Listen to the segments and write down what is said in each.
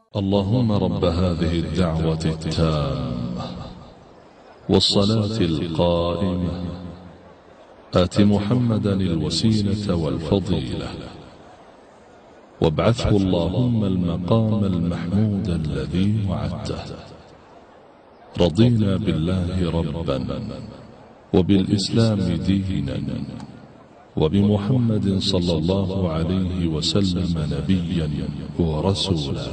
اللهم رب هذه الدعوة التامة والصلاة القائمة آت محمدا الوسيلة والفضيلة وابعثه اللهم المقام المحمود الذي وعدته رضينا بالله ربا وبالإسلام دينا وبمحمد صلى الله عليه وسلم نبيا ورسولا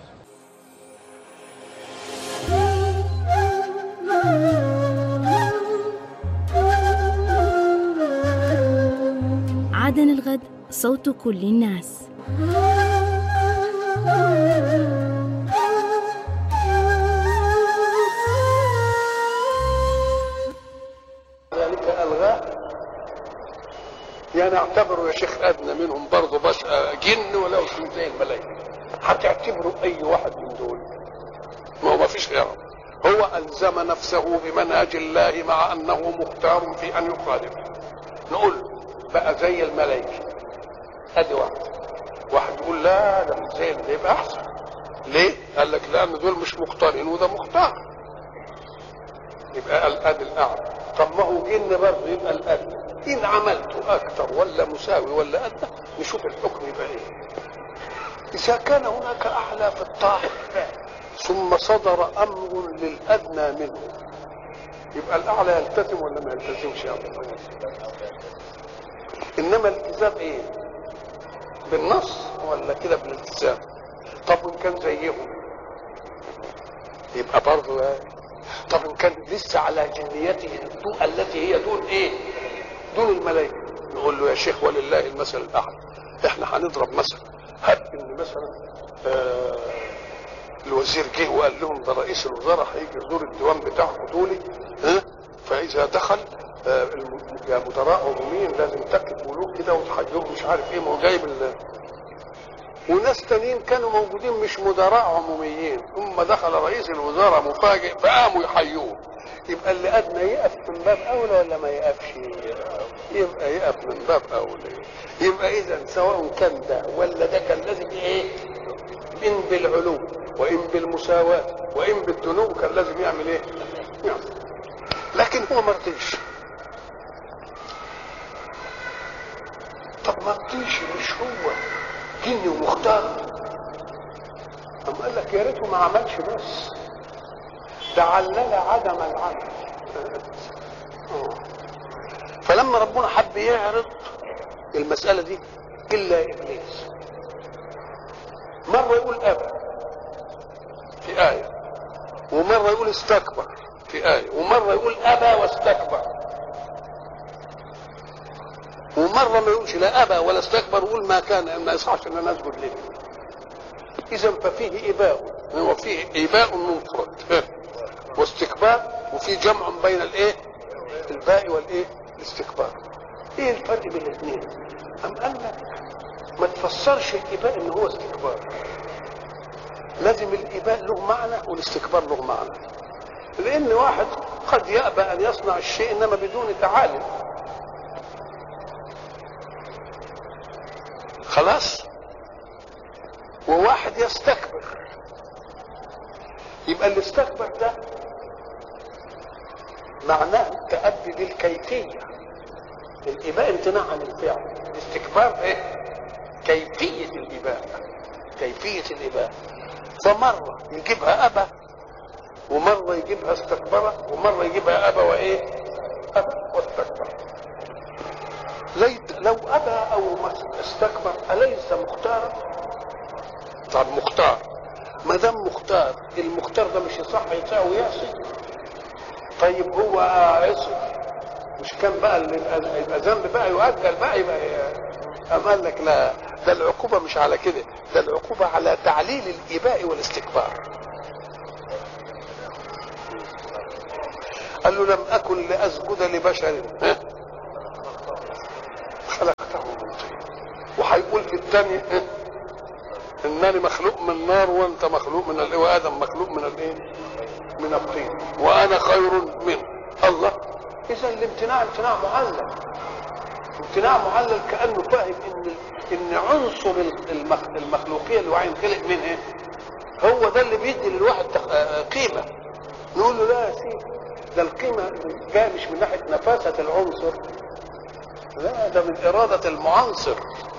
عدن الغد صوت كل الناس ذلك ألغاه يعني اعتبروا يا شيخ أدنى منهم برضه بس جن ولو شيء زي الملائكة هتعتبروا أي واحد من دول ما هو ما فيش غيره هو ألزم نفسه بمنهج الله مع أنه مختار في أن يخالف نقول له بقى زي الملائكة أدي واحد واحد يقول لا ده مش زي ده يبقى أحسن ليه؟ قال لك لأن دول مش مختارين وده مختار يبقى الأد الأعلى طب ما هو جن برضه يبقى الأدنى إن عملته أكثر ولا مساوي ولا أدنى نشوف الحكم يبقى إيه إذا كان هناك أعلى في الطاعة ثم صدر أمر للأدنى منه يبقى الأعلى يلتزم ولا ما يلتزمش يا أبو إنما الالتزام إيه؟ بالنص ولا كده بالالتزام؟ طب وإن كان زيهم يبقى برضه إيه؟ طب ان كان لسه على جنيته الدو- التي هي دون ايه دون الملائكه نقول له يا شيخ ولله المثل الاعلى احنا هنضرب مثل هب ان مثلا آه الوزير جه وقال لهم ده رئيس الوزراء هيجي يزور الديوان بتاعكم دولي ها فاذا دخل آه الم- يا مدراء عموميين لازم تكتبوا له كده وتحيوه مش عارف ايه ما هو جايب ال- وناس تانيين كانوا موجودين مش مدراء عموميين ثم دخل رئيس الوزراء مفاجئ فقاموا يحيوه يبقى اللي ادنى يقف من باب اولى ولا ما يقفش يبقى يقف من باب اولى يبقى اذا سواء كان ده ولا ده كان لازم ايه ان بالعلو وان بالمساواه وان بالدنو كان لازم يعمل ايه يعمل. لكن هو ما رضيش طب ما رضيش مش هو جني ومختار أم قال لك يا ريته ما عملش بس ده علل عدم العمل آه. فلما ربنا حب يعرض المسألة دي إلا إبليس مرة يقول أبى في آية ومرة يقول استكبر في آية ومرة يقول أبى واستكبر ومرة ما يقولش لا أبى ولا استكبر يقول ما كان ما يصحش أن أنا أسجد له إذا ففيه إباء وفيه إباء منفرد واستكبار وفي جمع بين الإيه الباء والإيه الاستكبار إيه الفرق بين الاثنين أم قال لك ما تفسرش الإباء إن هو استكبار لازم الإباء له معنى والاستكبار له معنى لأن واحد قد يأبى أن يصنع الشيء إنما بدون تعالي خلاص وواحد يستكبر يبقى اللي استكبر ده معناه التأدي للكيفية الإباء امتناع عن الفعل الاستكبار ايه كيفية الإباء كيفية الإباء فمرة يجيبها أبا ومرة يجيبها استكبر ومرة يجيبها أبا وإيه أبا واستكبر ليت لو أبى أو ما استكبر أليس مختارا طب مختار ما دام مختار المختار ده مش يصح يساوي يعصي طيب هو عصي مش كان بقى اللي يبقى يبقى ذنب بقى يؤجل بقى يبقى أم قال لك لا ده العقوبة مش على كده ده العقوبة على تعليل الإباء والاستكبار قال له لم أكن لأسجد لبشر ها؟ خلقته من طين وهيقول في الثاني ها؟ انني مخلوق من نار وانت مخلوق من الايه وادم مخلوق من الايه من الطين وانا خير منه الله اذا الامتناع امتناع معلل امتناع معلل كانه فاهم ان ان عنصر المخ- المخلوقيه اللي هو هينخلق منه ايه ده اللي بيدي للواحد تخ- آه، قيمه نقول له لا يا سيدي ده القيمه جايه مش من ناحيه نفاسه العنصر لا ده من اراده المعنصر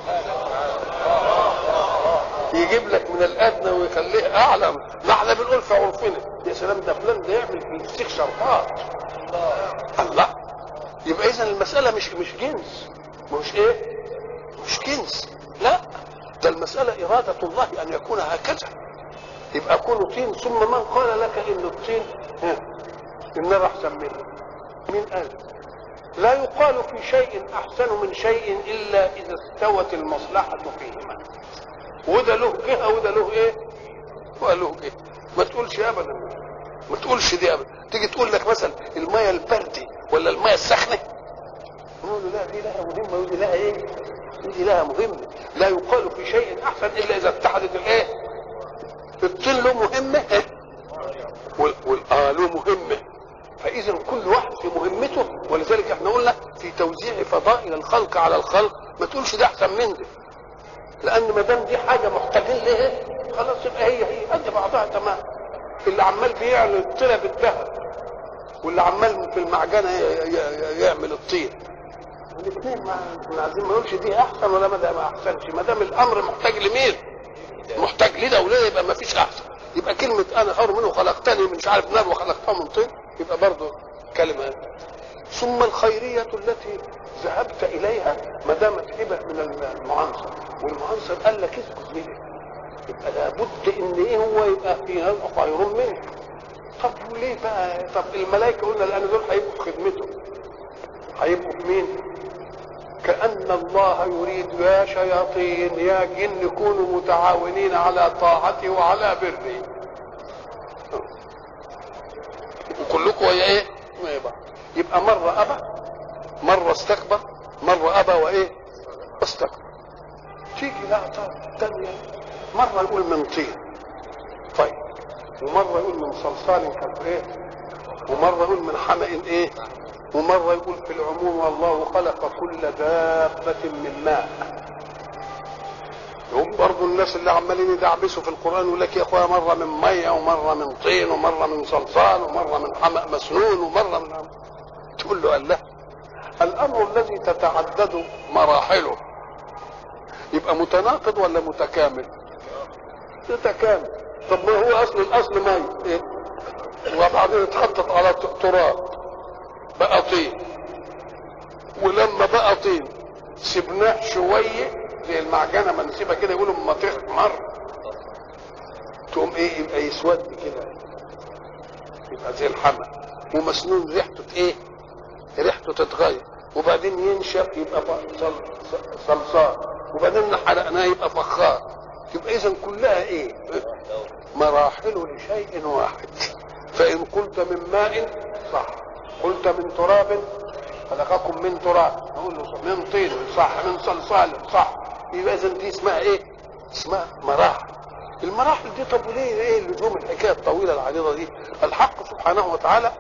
يجيب لك من الادنى ويخليه اعلى ما احنا بنقول في عرفنا يا سلام ده فلان ده يعمل في الفسيخ شرطات الله يبقى اذا المساله مش مش جنس مش ايه مش جنس لا ده المساله اراده الله ان يكون هكذا يبقى كونه طين ثم من قال لك ان الطين ها، النار احسن منه مين قال لا يقال في شيء احسن من شيء الا اذا استوت المصلحه فيهما وده له جهه وده له ايه وله جهه ما تقولش ابدا ما تقولش دي ابدا تيجي تقول لك مثلا الميه الباردة ولا الميه السخنه نقول له لا دي لها مهمه ودي لها ايه ودي لها مهمه لا يقال في شيء احسن الا اذا اتحدت الايه الطين له مهمه وال وال اه له مهمه فاذا كل واحد في مهمته ولذلك احنا قلنا في توزيع فضائل الخلق على الخلق ما تقولش ده احسن من ده لان ما دام دي حاجه محتاجين لها خلاص يبقى هي هي قد بعضها تمام اللي عمال بيعمل الطينه بالذهب واللي عمال في المعجنه ي- ي- يعمل الطين الاثنين ما احنا عايزين ما نقولش دي احسن ولا ما ده ما احسنش ما دام الامر محتاج لمين؟ محتاج لده ولا يبقى ما فيش احسن يبقى كلمه انا خير منه خلقتني من مش عارف نار وخلقتها من طين يبقى برضه كلمه ثم الخيريه التي ذهبت اليها ما دامت هبه من المعنصر والمعنصر قال لك اسكت ليه؟ يبقى لابد ان ايه هو يبقى فيها خير منك طب وليه بقى طب الملائكه قلنا لان دول هيبقوا في خدمته هيبقوا في مين؟ كأن الله يريد يا شياطين يا جن كونوا متعاونين على طاعته وعلى بره وكلكم ويا ايه؟ ما يبقى يبقى مرة أبى مرة استكبر مرة أبى وإيه؟ استكبر تيجي لقطة تانية مرة يقول من طين طيب ومرة يقول من صلصال كالإيه؟ ومرة يقول من حمأ إيه؟ ومرة يقول في العموم والله خلق كل دابة من ماء هم برضو الناس اللي عمالين يدعبسوا في القرآن يقول لك يا اخويا مرة من مية ومرة من طين ومرة من صلصال ومرة من حمأ مسنون ومرة من تقول له الله الأمر الذي تتعدد مراحله يبقى متناقض ولا متكامل؟ متكامل طب ما هو أصل الأصل مي إيه؟ وبعدين اتحطت على تراب بقى طين ولما بقى طين سبناه شويه زي المعجنه ما نسيبها كده يقولوا اما تحمر تقوم ايه يبقى يسود كده يبقى زي الحمى ومسنون ريحته ايه ريحته تتغير وبعدين ينشف يبقى ف- صل- ص- صلصال وبعدين حرقناه يبقى فخار يبقى اذا كلها ايه مراحل لشيء واحد فان قلت من ماء صح قلت من تراب خلقكم من تراب نقول له صح. من طين صح من صلصال صح يبقى اذا دي اسمها ايه اسمها مراحل المراحل دي طب وليه ايه لزوم الحكايه الطويله العريضه دي الحق سبحانه وتعالى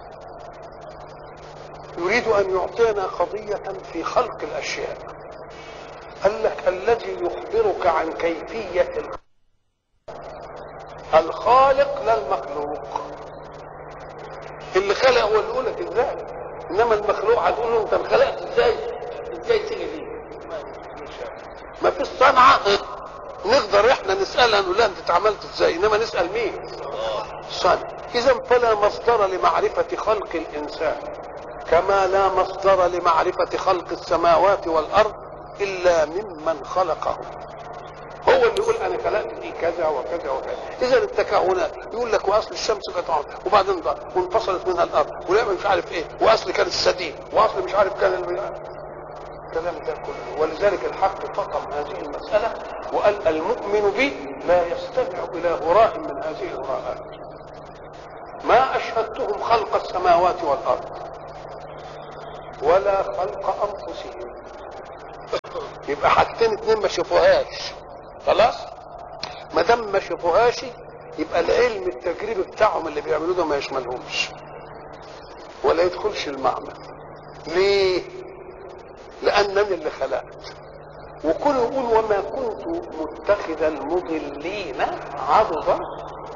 يريد ان يعطينا قضيه في خلق الاشياء قال لك الذي يخبرك عن كيفيه الخلق الخالق لا المخلوق اللي خلق هو اللي يقول لك ازاي انما المخلوق هتقول له انت انخلقت ازاي ازاي تيجي دي ما فيش صنعه نقدر احنا نسالها نقول لها انت اتعملت ازاي انما نسال مين صنع اذا فلا مصدر لمعرفه خلق الانسان كما لا مصدر لمعرفه خلق السماوات والارض الا ممن خلقه هو اللي يقول انا خلقت دي كذا وكذا وكذا اذا التكهنات يقول لك واصل الشمس كانت عرض وبعدين ضاع وانفصلت منها الارض ولعبه مش عارف ايه واصل كان السديد واصل مش عارف كان الم- الكلام ده كله ولذلك الحق فطم هذه المساله وقال المؤمن بي لا يستمع الى هراء من هذه الهراءات ما اشهدتهم خلق السماوات والارض ولا خلق انفسهم يبقى حاجتين اتنين ما شافوهاش خلاص ما دام ما شافوهاش يبقى العلم التجريبي بتاعهم اللي بيعملوه ده ما يشملهمش ولا يدخلش المعمل ليه لانني اللي خلقت وكل يقول وما كنت متخذ المضلين عضدا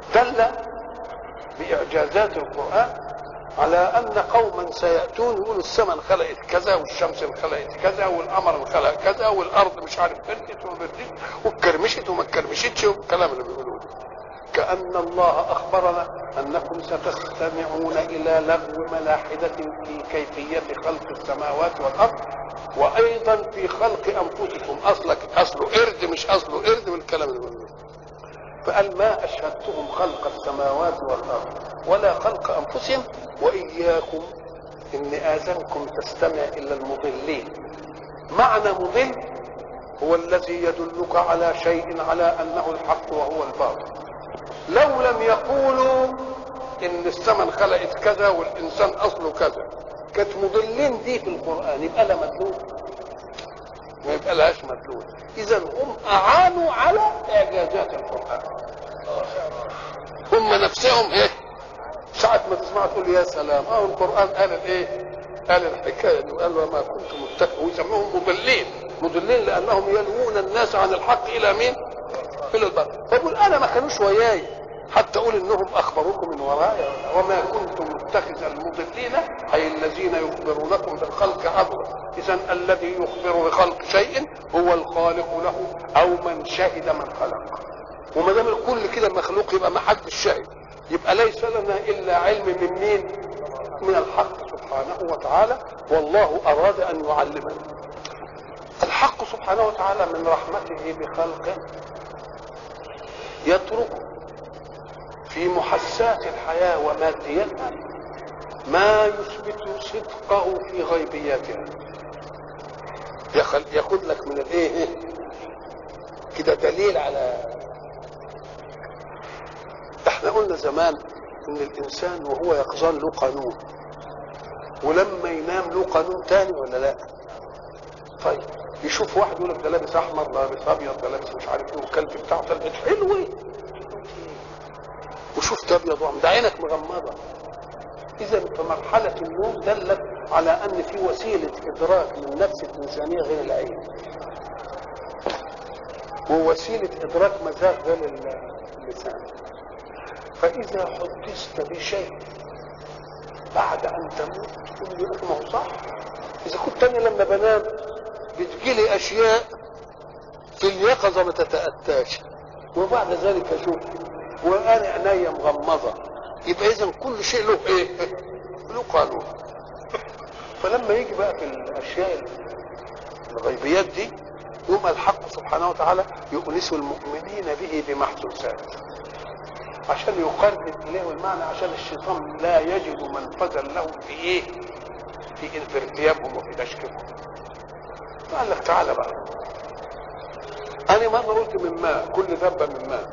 دل باعجازات القران على ان قوما سياتون يقولوا السماء انخلقت كذا والشمس انخلقت كذا والقمر انخلق كذا والارض مش عارف بردت وما بردتش واتكرمشت وما اتكرمشتش والكلام اللي بيقولوه ده. كأن الله أخبرنا أنكم ستستمعون إلى لغو ملاحدة في كيفية خلق السماوات والأرض وأيضا في خلق أنفسكم أصلك أصله قرد مش أصله قرد والكلام اللي بيقولوه فقال ما أشهدتهم خلق السماوات والأرض ولا خلق أنفسهم وإياكم إن آذنكم تستمع إلى المضلين معنى مضل هو الذي يدلك على شيء على أنه الحق وهو الباطل لو لم يقولوا إن السماء انخلقت كذا والإنسان أصله كذا كانت مضلين دي في القرآن يبقى لها مدلول ما يبقى لهاش مدلول إذا هم أعانوا على إعجازات القرآن هم نفسهم ايه ساعة ما تسمع تقول يا سلام اه القرآن قال الايه قال الحكاية دي وقال وما كنت متقي ويسموهم مضلين مضلين لأنهم يلوون الناس عن الحق إلى مين؟ إلى الباطل فيقول أنا ما كانوش وياي حتى أقول إنهم أخبروكم من ورايا وما كنت متخذ المضلين أي الذين يخبرونكم بالخلق عبرا إذا الذي يخبر بخلق شيء هو الخالق له أو من شهد من خلق وما دام الكل كده مخلوق يبقى ما حدش شاهد يبقى ليس لنا الا علم من مين من الحق سبحانه وتعالى والله اراد ان يعلمنا الحق سبحانه وتعالى من رحمته بخلقه يترك في محسات الحياة وماديتها ما يثبت صدقه في غيبياتها يخل ياخذ لك من الايه كده دليل على احنا قلنا زمان ان الانسان وهو يقظان له قانون ولما ينام له قانون تاني ولا لا طيب يشوف واحد يقول لك ده لابس احمر ده لابس ابيض ده لابس مش عارف ايه والكلب بتاعه تلبس حلو وشفت ابيض وعم ده عينك مغمضه اذا فمرحله النوم دلت على ان في وسيله ادراك للنفس الانسانيه غير العين ووسيله ادراك مزاج غير اللسان فإذا حدثت بشيء بعد أن تموت تقول لي ما هو صح إذا كنت أنا لما بنام بتجيلي أشياء في اليقظة ما تتأتاش وبعد ذلك أشوف وأنا عينيا مغمضة يبقى إذا كل شيء له إيه؟ له قانون فلما يجي بقى في الأشياء الغيبيات دي يوم الحق سبحانه وتعالى يؤنس المؤمنين به بمحسوسات عشان يقرب اليه المعنى عشان الشيطان لا يجد منفذا له في ايه؟ في في ارتيابهم وفي تشكيكهم. قال لك تعالى بقى. انا مره قلت من ماء كل ذبه من ماء.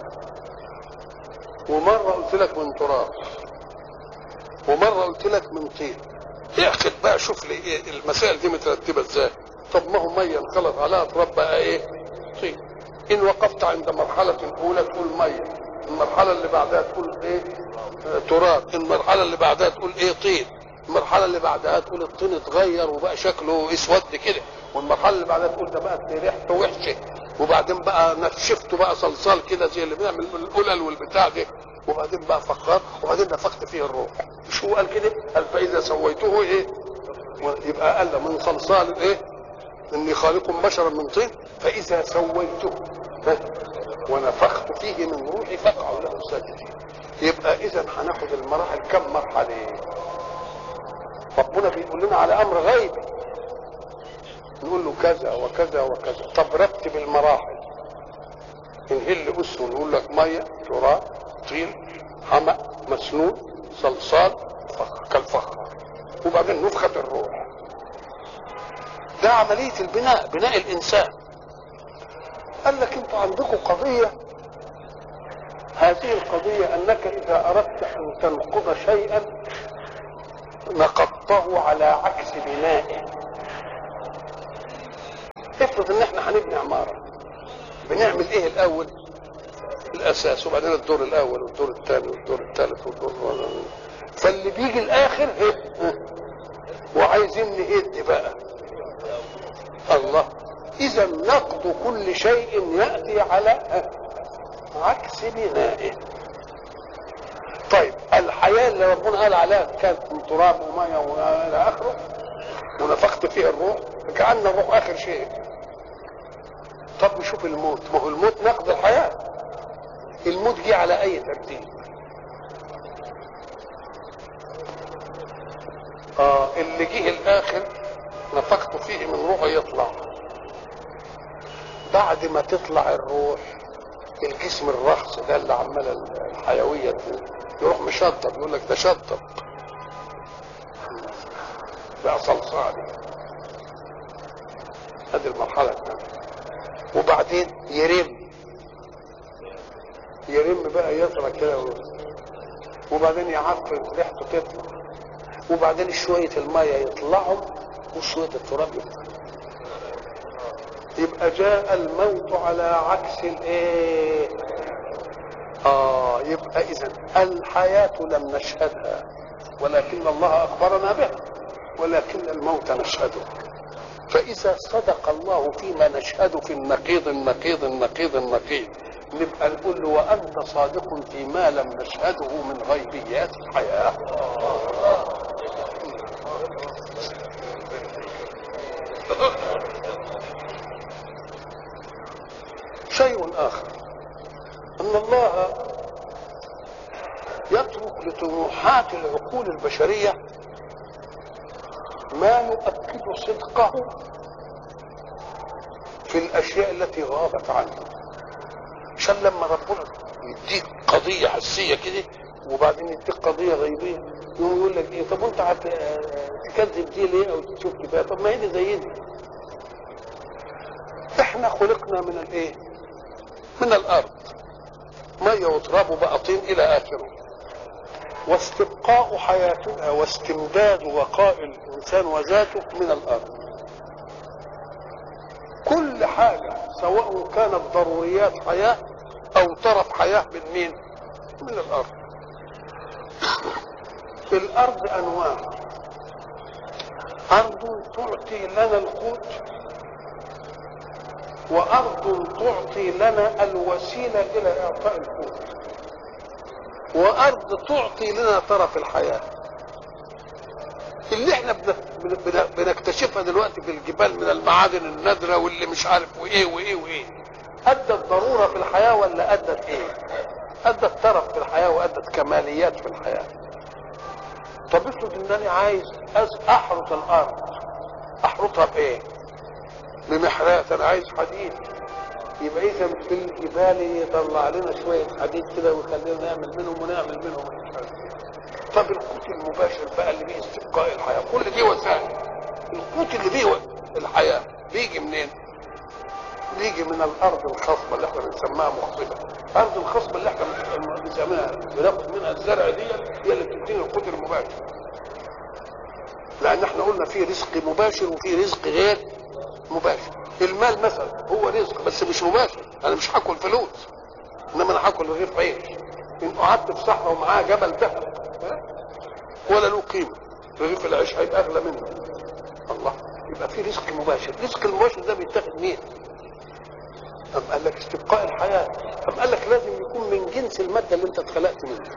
ومره قلت لك من تراب. ومره قلت لك من طين. اعقد بقى شوف لي إيه المسائل دي مترتبه ازاي. طب ما هو ميه انخلط عليها تراب بقى ايه؟ طين. ان وقفت عند مرحله اولى تقول ميه المرحله اللي بعدها تقول ايه آه تراب المرحله اللي بعدها تقول ايه طين المرحله اللي بعدها تقول الطين اتغير وبقى شكله اسود كده والمرحله اللي بعدها تقول ده بقت ريحته وحشه وبعدين بقى نشفته بقى صلصال كده زي اللي بنعمل القلل والبتاع ده وبعدين بقى فخار وبعدين نفخت فيه الروح مش هو قال كده قال فاذا سويته ايه يبقى قال من صلصال ايه اني خالق بشرا من طين فاذا سويته ونفخت فيه من روحي فاقعوا له ساجدين يبقى اذا هناخد المراحل كم مرحله ربنا بيقول لنا على امر غيبي نقول له كذا وكذا وكذا طب رتب المراحل نهل اسه نقول لك ميه تراب طين حمأ مسنون صلصال فخر كالفخر وبعدين نفخة الروح ده عملية البناء بناء الإنسان قال لك انتوا عندكم قضية هذه القضية انك اذا اردت ان تنقض شيئا نقضته على عكس بنائه افرض ان احنا هنبني عمارة بنعمل ايه الاول الاساس وبعدين الدور الاول والدور الثاني والدور الثالث والدور فاللي بيجي الاخر ايه وعايزين نهد بقى الله اذا نقض كل شيء ياتي على عكس بنائه الحياه اللي ربنا قال عليها كانت من تراب وميه والى اخره ونفخت فيها الروح فكأن الروح اخر شيء طب نشوف الموت ما هو الموت نقض الحياه الموت جه على اي ترتيب اه اللي جه الاخر نفخت فيه من روحه يطلع بعد ما تطلع الروح الجسم الرخص ده اللي عمال الحيويه دي يروح مشطب يقول لك ده شطب بقى صلصالي هذه المرحله الثانيه وبعدين يرم يرم بقى يطلع كده وبعدين يعفن ريحته تطلع وبعدين شويه الميه يطلعوا وشويه التراب يطلع يبقى جاء الموت على عكس الايه اه يبقى اذا الحياه لم نشهدها ولكن الله اخبرنا بها ولكن الموت نشهده فاذا صدق الله فيما نشهد في النقيض النقيض النقيض النقيض نبقى نقول له وانت صادق فيما لم نشهده من غيبيات الحياه شيء اخر ان الله يترك لطموحات العقول البشريه ما يؤكد صدقه في الاشياء التي غابت عنه عشان لما ربنا يديك قضيه حسيه كده وبعدين يديك قضيه غيبيه يقوم يقول لك ايه طب وانت هتكذب دي ليه او تشوف كفايه طب ما هي دي زي دي احنا خلقنا من الايه من الارض ميه وتراب وبقى طين الى اخره واستبقاء حياتنا واستمداد بقاء الانسان وذاته من الارض كل حاجه سواء كانت ضروريات حياه او طرف حياه من مين من الارض الارض انواع ارض تعطي لنا القوت وارض تعطي لنا الوسيله الى اعطاء القوت وارض تعطي لنا طرف الحياه اللي احنا بنكتشفها دلوقتي في الجبال من المعادن النادره واللي مش عارف وايه وايه وايه ادت ضروره في الحياه ولا ادت ايه ادت طرف في الحياه وادت كماليات في الحياه طب افرض انني عايز احرث الارض احرثها بايه بمحرات انا عايز حديد يبقى اذا في الجبال يطلع لنا شويه حديد كده ويخلينا نعمل منهم ونعمل منهم مش عارف ايه طب القوت المباشر بقى اللي بيه استبقاء الحياه كل دي وسائل القوت اللي بيه الحياه بيجي منين؟ بيجي من الارض الخصبه اللي احنا بنسميها مخصبه الارض الخصبه اللي احنا بنسميها بناخد منها الزرع دي هي اللي بتدينا القوت المباشر لان احنا قلنا في رزق مباشر وفي رزق غير مباشر المال مثلا هو رزق بس مش مباشر انا مش هاكل فلوس انما انا هاكل رغيف عيش ان قعدت في صحراء ومعاه جبل ذهب ولا له قيمه رغيف العيش هيبقى اغلى منه الله يبقى في رزق مباشر الرزق المباشر ده بيتاخد مين أم قال لك استبقاء الحياة أم قال لك لازم يكون من جنس المادة اللي انت اتخلقت منها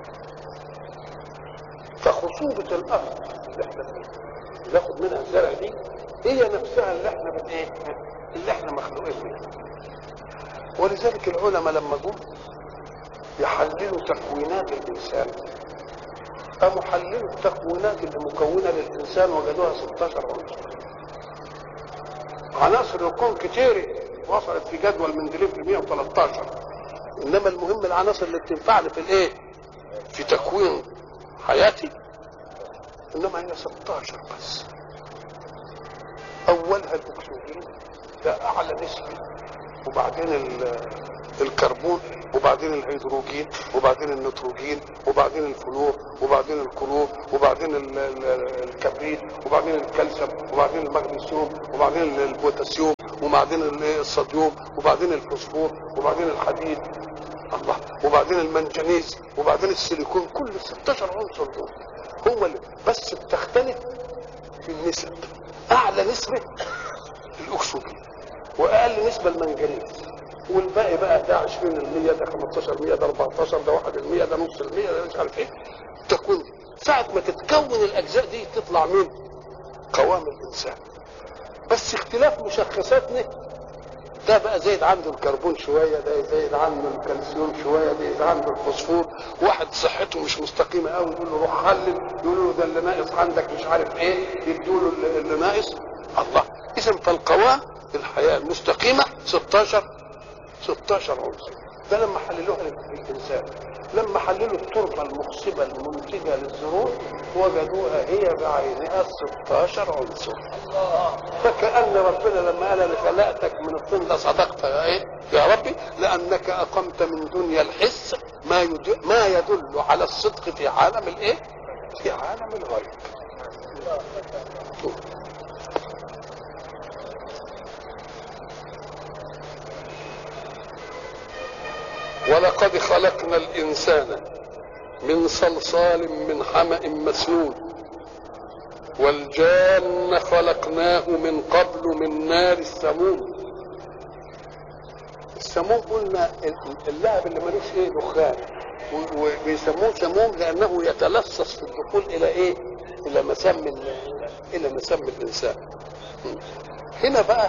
فخصوبة الأرض اللي احنا بناخد منها الزرع دي هي نفسها اللي احنا بت ايه اللي احنا مخلوقين منها ولذلك العلماء لما جم يحللوا تكوينات الانسان قاموا حللوا التكوينات اللي مكونه للانسان وجدوها 16 عنصر عناصر الكون كتير وصلت في جدول مندليف ل 113 انما المهم العناصر اللي بتنفعني في الايه في تكوين حياتي انما هي 16 بس اولها الاكسجين ده اعلى نسبه وبعدين الكربون وبعدين الهيدروجين وبعدين النيتروجين وبعدين الفلور وبعدين الكلور وبعدين ال- ال- الكبريت وبعدين الكالسيوم وبعدين المغنيسيوم وبعدين البوتاسيوم وبعدين ال- الصوديوم وبعدين الفوسفور وبعدين الحديد الله وبعدين المنجنيز وبعدين السيليكون كل ال 16 عنصر دول هو اللي بس بتختلف في النسب اعلى نسبه الاكسجين واقل نسبه المنجنيز والباقي بقى ده 20% ده 15% ده 14 ده 1% ده نص المية ده مش عارف ايه تكون ساعة ما تتكون الأجزاء دي تطلع مين؟ قوام الإنسان بس اختلاف مشخصاتنا ده بقى زايد عنده الكربون شويه ده زايد عنده الكالسيوم شويه ده زايد عنده الفوسفور واحد صحته مش مستقيمه قوي يقول له روح خلل يقول له ده اللي ناقص عندك مش عارف ايه يدوا له اللي- اللي ناقص الله اذا فالقوام الحياه المستقيمه 16 16 عنصر ده لما حللوها للانسان لما حللوا التربه المخصبه المنتجه للزروع وجدوها هي بعينها 16 عنصر فكأن ربنا لما قال انا خلقتك من الطين ده صدقت يا ايه يا ربي لانك اقمت من دنيا الحس ما يدل ما يدل على الصدق في عالم الايه؟ في عالم الغيب. ولقد خلقنا الانسان من صلصال من حمأ مسنون والجان خلقناه من قبل من نار السموم السموم قلنا اللهب اللي ملوش ايه دخان و- وبيسموه سموم لانه يتلصص في الدخول الى ايه الى مسام ال- الى مسام الانسان هنا بقى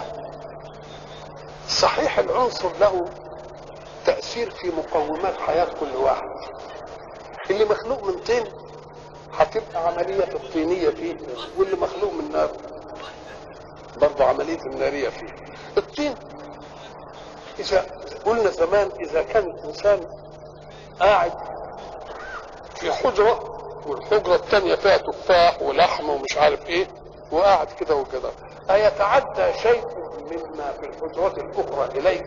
صحيح العنصر له تاثير في مقومات حياه كل واحد اللي مخلوق من طين هتبقى عملية الطينية فيه واللي مخلوق من نار برضه عملية النارية فيه الطين إذا قلنا زمان إذا كان الإنسان قاعد في حجرة والحجرة الثانية فيها تفاح ولحم ومش عارف إيه وقاعد كده وكده أيتعدى شيء مما في الحجرات الأخرى إليك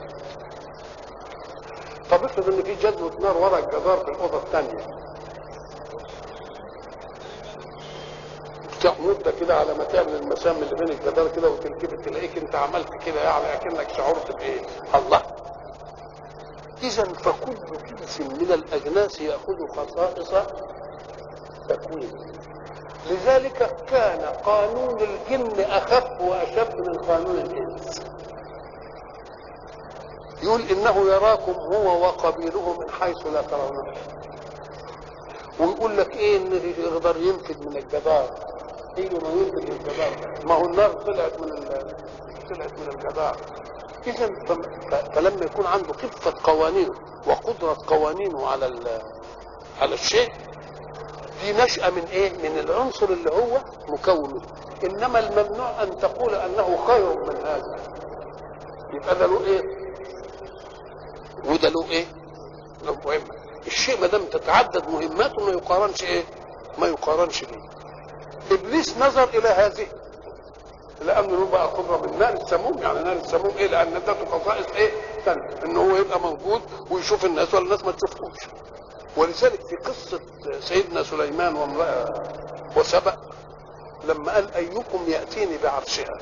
طب افرض ان في جدوى نار ورا الجدار في الاوضه الثانيه بتاع مده كده على ما تعمل المسام اللي بين الجدار كده وتلتفت تلاقيك انت عملت كده يعني اكنك شعرت بايه؟ الله اذا فكل جنس من الاجناس ياخذ خصائص تكوين لذلك كان قانون الجن اخف واشد من قانون الانس يقول انه يراكم هو وقبيله من حيث لا ترونه ويقول لك ايه ان يقدر ينفذ من الجدار ايه ما ينفذ من الجدار ما هو النار طلعت من ال- طلعت من الجدار اذا فم- ف- فلما يكون عنده خفه قوانينه وقدره قوانينه على ال- على الشيء دي نشأة من ايه؟ من العنصر اللي هو مكون منه. انما الممنوع ان تقول انه خير من هذا يبقى ده له ايه؟ وده له ايه؟ له مهمة الشيء ما دام تتعدد مهماته ما يقارنش ايه؟ ما يقارنش بيه ابليس نظر الى هذه لانه له بقى قدره من نار السموم يعني نار السموم ايه؟ لان ادته خصائص ايه؟ ثانيه ان هو يبقى موجود ويشوف الناس ولا الناس ما تشوفوش ولذلك في قصه سيدنا سليمان وامراه وسبأ لما قال ايكم ياتيني بعرشها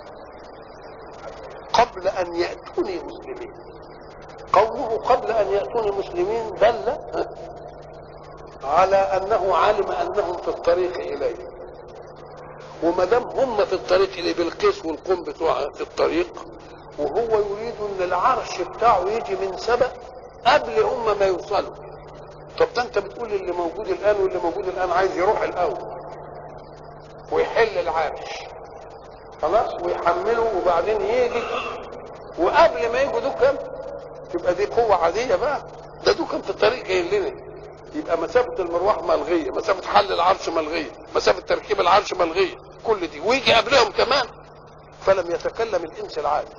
قبل ان ياتوني مسلمين قوله قبل ان ياتوني مسلمين دل على انه علم انهم في الطريق اليه وما دام هم في الطريق اليه بالقيس والقوم بتوع في الطريق وهو يريد ان العرش بتاعه يجي من سبأ قبل هم ما يوصلوا طب ده انت بتقول اللي موجود الان واللي موجود الان عايز يروح الاول ويحل العرش خلاص ويحمله وبعدين يجي وقبل ما يجوا دول تبقى دي قوة عادية بقى ده دول كان في الطريق جاي لنا يبقى مسافة المروح ملغية مسافة حل العرش ملغية مسافة تركيب العرش ملغية كل دي ويجي قبلهم كمان فلم يتكلم الإنس العادي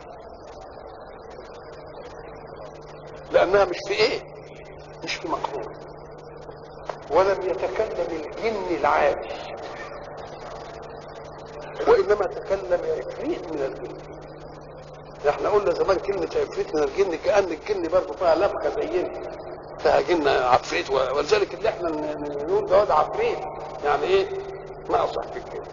لأنها مش في إيه مش في مقهور ولم يتكلم الجن العادي وإنما تكلم عفريت من الجن احنا قلنا زمان كلمة عفريت من الجن كأن الجن برضه فيها لبخة زينا فيها جن عفريت و- ولذلك اللي احنا ن- ن- نقول ده واد عفريت يعني ايه؟ ما أصح في كده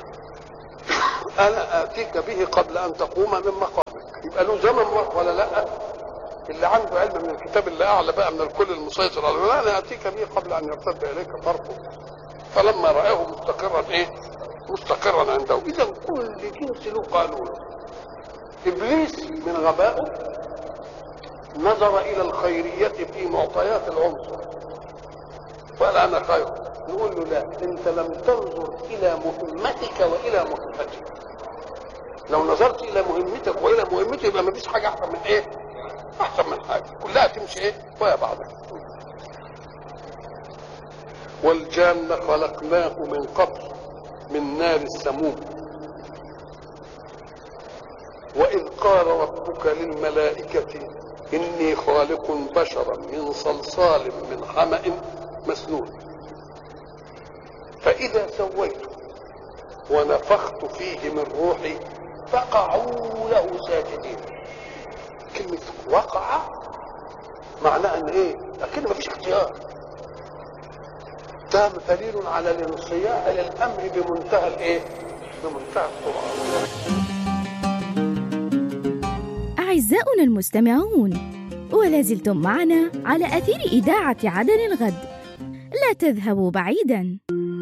أنا آتيك به قبل أن تقوم من مقامك يبقى له زمن ولا لا؟ اللي عنده علم من الكتاب اللي أعلى بقى من الكل المسيطر على لا أنا آتيك به قبل أن يرتد إليك طرفه فلما رآه مستقرا إيه؟ مستقرا عنده إذا كل جنس له قانون ابليس من غبائه نظر إلى الخيرية في معطيات العنصر وقال أنا خير نقول له لا أنت لم تنظر إلى مهمتك وإلى مهمتك لو نظرت إلى مهمتك وإلى مهمتي يبقى مفيش حاجة أحسن من إيه؟ أحسن من حاجة كلها تمشي إيه؟ ويا بعضها والجان خلقناه من قبل من نار السموم وإذ قال ربك للملائكة إني خالق بشرا من صلصال من حمأ مسنون فإذا سويته ونفخت فيه من روحي فقعوا له ساجدين كلمة وقع معناها ان ايه؟ اكيد ما فيش اختيار ده دليل على الانصياع للامر بمنتهى الايه؟ بمنتهى السرعه أعزاؤنا المستمعون ولا زلتم معنا على أثير إذاعة عدن الغد لا تذهبوا بعيدا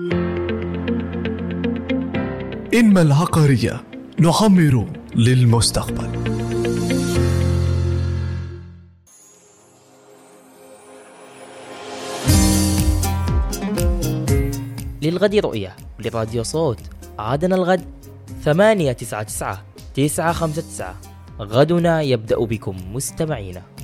إنما العقارية نعمر للمستقبل للغد رؤية لراديو صوت عادن الغد ثمانية تسعة تسعة تسعة خمسة تسعة غدنا يبدأ بكم مستمعينا